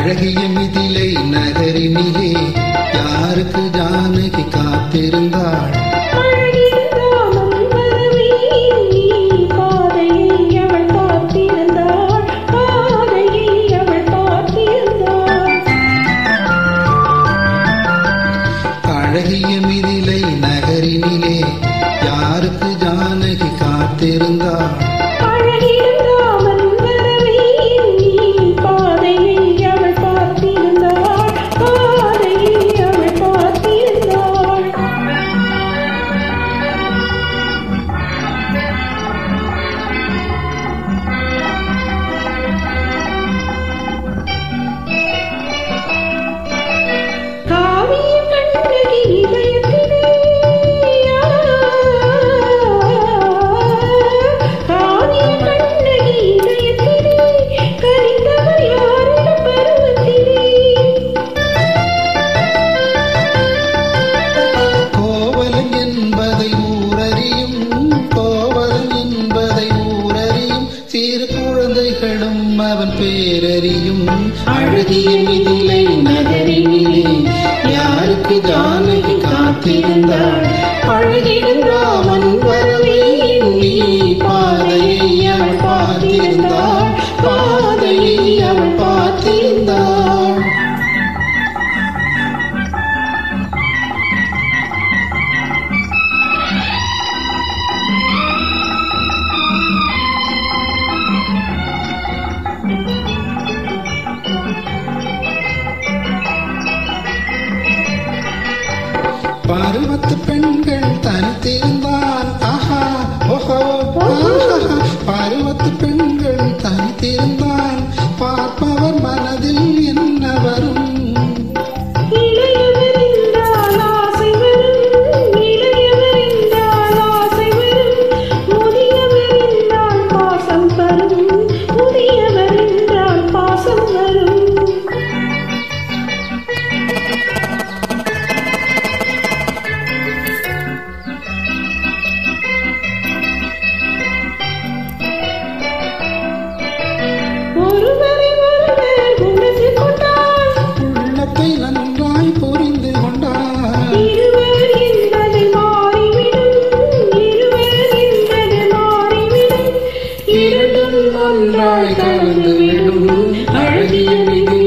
அழகிய மிதிலை நகரினிலே யாருக்கு ஜானகி காத்திருந்தாள் அழகிருந்தாலும் வரவே பாதையை அவள் பார்த்திருந்தாள் பாதையை அவள் பார்த்திருந்தாள் அழகிய மிதிலை நகரினிலே யாருக்கு ஜானகி காத்திருந்தாள் அழகிருந்தாமல் வரவே பாதையை அவள் பார்த்திருந்தாள் பாதையை அவள் பார்த்திருந்தாள் காவிய கண்ணகி இதயத்திலே காவிய கண்ணகி இதயத்திலே கரிந்தவர் யாருடைய பருவத்திலே கோவலன் என்பதை ஊரறியும் கோவலன் என்பதை ஊரறியும் சிறு குழந்தைகளும் அவன் பேரறியும் அழகிய மிதிலை நகரினிலே யாருக்கு ஜானகி காத்திருந்தாள் அழகிருந்தாமன் வரவே எண்ணி பாதையை அவள் பார்த்திருந்தாள் பாதையை அவள் பார்த்திருந்தாள் பருவத்து பெண்கள் தனித்திருந்தால் ஆஹா ஓஹோ ஆஹா பருவத்து பெண்கள் தனித்திருந்தால் பார்ப்பவர் மனதில் என்ன வரும் இளையவர் என்றால் ஆசை வரும் இளையவர் என்றால் ஆசை வரும் முதியவர் என்றால் பாசம் வரும் முதியவர் என்றால் பாசம் வரும் ஒருவரை ஒருவர் உணர்ந்து கொண்டால் உள்ளத்தை நன்றாய் புரிந்து கொண்டார் இருவர் என்பது மாறிவிடும் இருவர் என்பது மாறிவிடும் இரண்டும் ஒன்றாய் கலந்து விடும் அழகிய மிகு